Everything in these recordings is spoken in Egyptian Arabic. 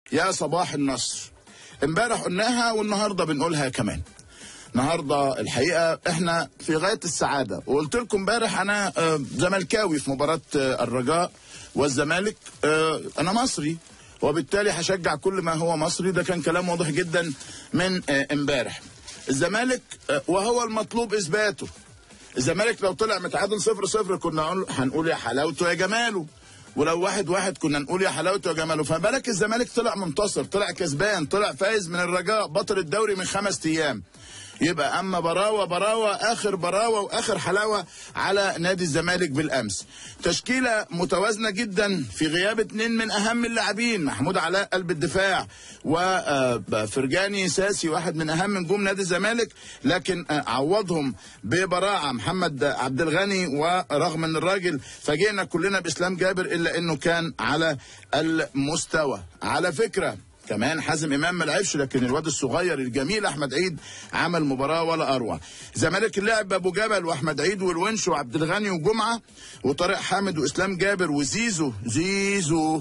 يا صباح النصر امبارح قلناها والنهارده بنقولها كمان النهارده الحقيقه احنا في غايه السعاده وقلت لكم امبارح انا آه، زملكاوي في مباراه آه، الرجاء والزمالك آه، انا مصري وبالتالي هشجع كل ما هو مصري ده كان كلام واضح جدا من آه، امبارح الزمالك آه، وهو المطلوب اثباته الزمالك لو طلع متعادل صفر صفر كنا هنقول- هنقول يا حلاوته يا جماله ولو واحد واحد كنا نقول يا حلاوته يا جماله فما بالك الزمالك طلع منتصر طلع كسبان طلع فايز من الرجاء بطل الدوري من خمس ايام يبقى اما براوه براوه اخر براوه واخر حلاوه على نادي الزمالك بالامس تشكيله متوازنه جدا في غياب اتنين من اهم اللاعبين محمود علاء قلب الدفاع وفرجاني ساسي واحد من اهم نجوم نادي الزمالك لكن آه، عوضهم ببراعه محمد عبد الغني ورغم ان الراجل فاجئنا كلنا باسلام جابر الا انه كان على المستوى على فكره كمان حازم امام ما لعبش لكن الواد الصغير الجميل احمد عيد عمل مباراه ولا اروع زمالك اللعب ابو جبل واحمد عيد والونش وعبد الغني وجمعه وطارق حامد واسلام جابر وزيزو زيزو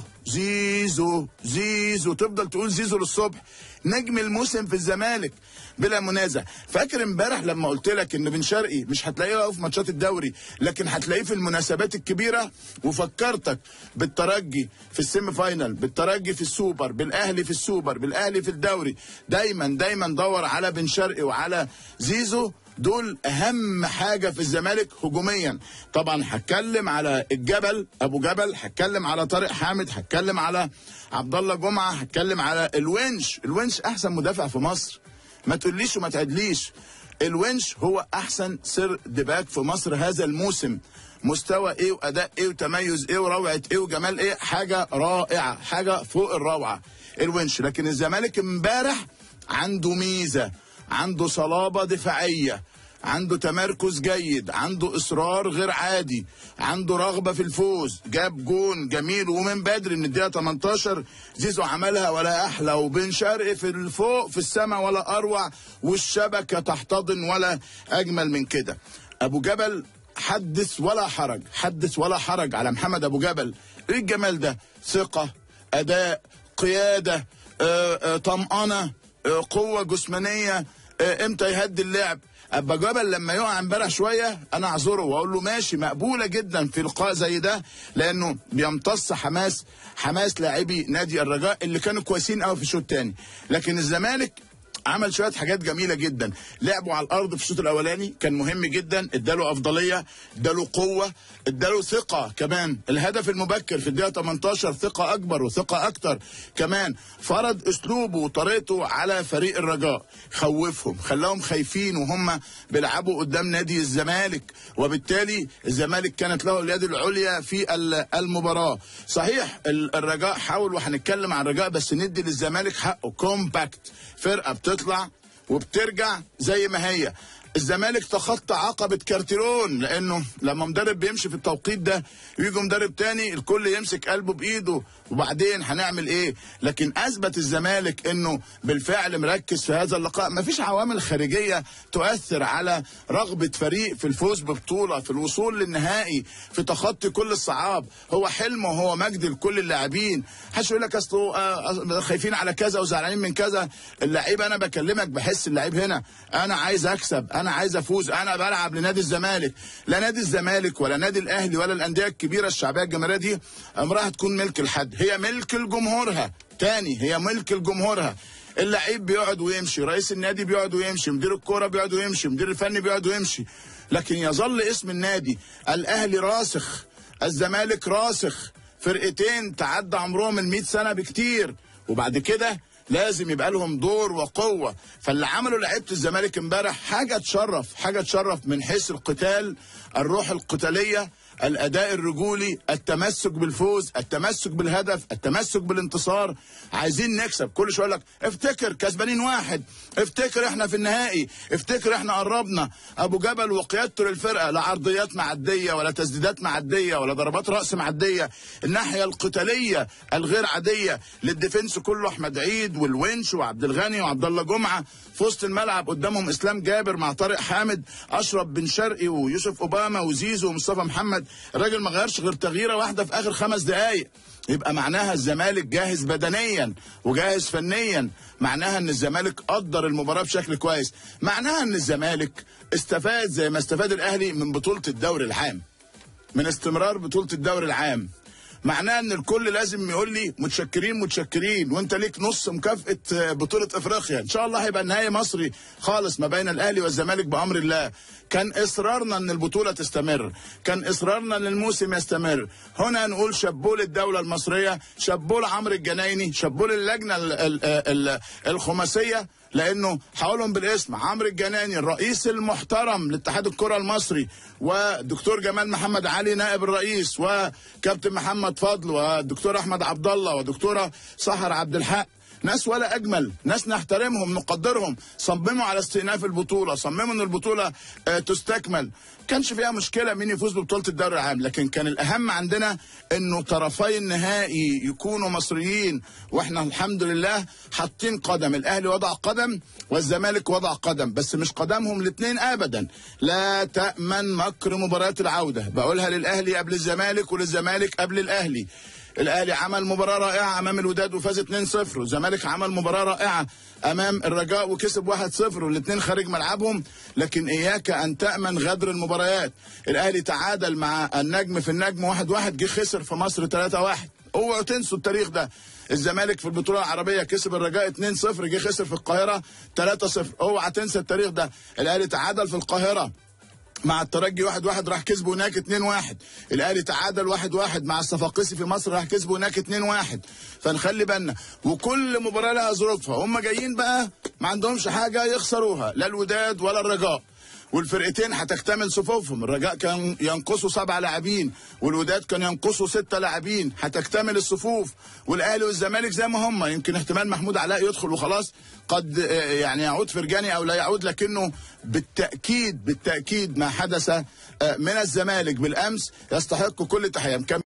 زيزو زيزو تفضل تقول زيزو للصبح نجم الموسم في الزمالك بلا منازع فاكر امبارح لما قلت لك ان بن شرقي مش هتلاقيه في ماتشات الدوري لكن هتلاقيه في المناسبات الكبيره وفكرتك بالترجي في السيمي فاينال بالترجي في السوبر بالاهلي في السوبر بالاهلي في الدوري دايما دايما دور على بن شرقي وعلى زيزو دول اهم حاجه في الزمالك هجوميا طبعا هتكلم على الجبل ابو جبل هتكلم على طارق حامد هتكلم على عبد الله جمعه هتكلم على الونش الونش احسن مدافع في مصر ما تقوليش وما تعدليش الونش هو احسن سر دباك في مصر هذا الموسم مستوى ايه واداء ايه وتميز ايه وروعه ايه وجمال ايه حاجه رائعه حاجه فوق الروعه الونش لكن الزمالك امبارح عنده ميزه عنده صلابه دفاعيه عنده تمركز جيد عنده اصرار غير عادي عنده رغبه في الفوز جاب جون جميل ومن بدري من الدقيقه 18 زيزو عملها ولا احلى وبن شرقي في الفوق في السماء ولا اروع والشبكه تحتضن ولا اجمل من كده ابو جبل حدث ولا حرج حدث ولا حرج على محمد ابو جبل ايه الجمال ده ثقه اداء قياده آه، آه، طمأنه آه، قوه جسمانيه آه، امتى يهدي اللعب ابا جبل لما يقع امبارح شويه انا اعذره واقول له ماشي مقبوله جدا في لقاء زي ده لانه بيمتص حماس حماس لاعبي نادي الرجاء اللي كانوا كويسين قوي في الشوط الثاني لكن الزمالك عمل شويه حاجات جميله جدا لعبوا على الارض في الشوط الاولاني كان مهم جدا اداله افضليه اداله قوه اداله ثقه كمان الهدف المبكر في الدقيقه 18 ثقه اكبر وثقه اكتر كمان فرض اسلوبه وطريقته على فريق الرجاء خوفهم خلاهم خايفين وهم بيلعبوا قدام نادي الزمالك وبالتالي الزمالك كانت له اليد العليا في ال- المباراه صحيح ال- الرجاء حاول وهنتكلم عن الرجاء بس ندي للزمالك حقه كومباكت فرقه بتطلع وبترجع زي ما هي الزمالك تخطى عقبة كارتيرون لأنه لما مدرب بيمشي في التوقيت ده ويجي مدرب تاني الكل يمسك قلبه بإيده وبعدين هنعمل إيه لكن أثبت الزمالك إنه بالفعل مركز في هذا اللقاء مفيش عوامل خارجية تؤثر على رغبة فريق في الفوز ببطولة في الوصول للنهائي في تخطي كل الصعاب هو حلم وهو مجد لكل اللاعبين حدش يقول لك اصله آه، خايفين على كذا وزعلانين من كذا اللعيب انا بكلمك بحس اللعيب هنا انا عايز اكسب انا عايز افوز انا بلعب لنادي الزمالك لا نادي الزمالك ولا نادي الاهلي ولا الانديه الكبيره الشعبيه الجماهيريه دي عمرها تكون ملك لحد هي ملك لجمهورها تاني هي ملك لجمهورها اللعيب بيقعد ويمشي رئيس النادي بيقعد ويمشي مدير الكوره بيقعد ويمشي مدير الفني بيقعد ويمشي لكن يظل اسم النادي الاهلي راسخ الزمالك راسخ فرقتين تعدى عمرهم ال 100 سنه بكتير وبعد كده لازم يبقى لهم دور وقوه فاللي عمله لعيبه الزمالك امبارح حاجه تشرف حاجه تشرف من حيث القتال الروح القتاليه الاداء الرجولي التمسك بالفوز التمسك بالهدف التمسك بالانتصار عايزين نكسب كل شويه يقول لك افتكر كسبانين واحد افتكر احنا في النهائي افتكر احنا قربنا ابو جبل وقيادته للفرقه لا عرضيات معديه ولا تسديدات معديه ولا ضربات راس معديه الناحيه القتاليه الغير عاديه للديفنس كله احمد عيد والونش وعبد الغني وعبد الله جمعه في وسط الملعب قدامهم اسلام جابر مع طارق حامد اشرف بن شرقي ويوسف اوباما وزيزو ومصطفى محمد دوت الراجل ما غيرش غير تغييره واحده في اخر خمس دقائق يبقى معناها الزمالك جاهز بدنيا وجاهز فنيا معناها ان الزمالك قدر المباراه بشكل كويس معناها ان الزمالك استفاد زي ما استفاد الاهلي من بطوله الدوري العام من استمرار بطوله الدوري العام معناه ان الكل لازم يقول لي متشكرين متشكرين وانت ليك نص مكافاه بطوله افريقيا ان شاء الله هيبقى النهائي مصري خالص ما بين الاهلي والزمالك بامر الله كان اصرارنا ان البطوله تستمر كان اصرارنا ان الموسم يستمر هنا نقول شابوه للدوله المصريه شابوه لعمرو الجنايني شابوه للجنه ال- ال- ال- الخماسيه لانه هقولهم بالاسم عمرو الجناني الرئيس المحترم لاتحاد الكره المصري ودكتور جمال محمد علي نائب الرئيس وكابتن محمد فضل والدكتور احمد عبد الله ودكتوره سحر عبد الحق ناس ولا اجمل ناس نحترمهم نقدرهم صمموا على استئناف البطوله صمموا ان البطوله آه، تستكمل كانش فيها مشكله مين يفوز ببطوله الدوري العام لكن كان الاهم عندنا انه طرفي النهائي يكونوا مصريين واحنا الحمد لله حاطين قدم الاهلي وضع قدم والزمالك وضع قدم بس مش قدمهم الاثنين ابدا لا تامن مكر مباريات العوده بقولها للاهلي قبل الزمالك وللزمالك قبل الاهلي الاهلي عمل مباراه رائعه امام الوداد وفاز 2-0 والزمالك عمل مباراه رائعه امام الرجاء وكسب 1-0 والاثنين خارج ملعبهم لكن اياك ان تامن غدر المباريات الاهلي تعادل مع النجم في النجم 1-1 جه خسر في مصر 3-1 اوعوا تنسوا التاريخ ده الزمالك في البطوله العربيه كسب الرجاء 2-0 جه خسر في القاهره 3-0 اوعى تنسى التاريخ ده الاهلي تعادل في القاهره مع الترجي واحد واحد راح كسبه هناك 2 واحد الاهلي تعادل واحد واحد مع الصفاقسي في مصر راح كسبه هناك 2 واحد فنخلي بالنا وكل مباراه لها ظروفها هم جايين بقى ما عندهمش حاجه يخسروها لا الوداد ولا الرجاء والفرقتين هتكتمل صفوفهم الرجاء كان ينقصوا سبع لاعبين والوداد كان ينقصوا ستة لاعبين هتكتمل الصفوف والاهلي والزمالك زي ما هم يمكن احتمال محمود علاء يدخل وخلاص قد آه، يعني يعود فرجاني او لا يعود لكنه بالتاكيد بالتاكيد ما حدث آه، من الزمالك بالامس يستحق كل تحيه مكمل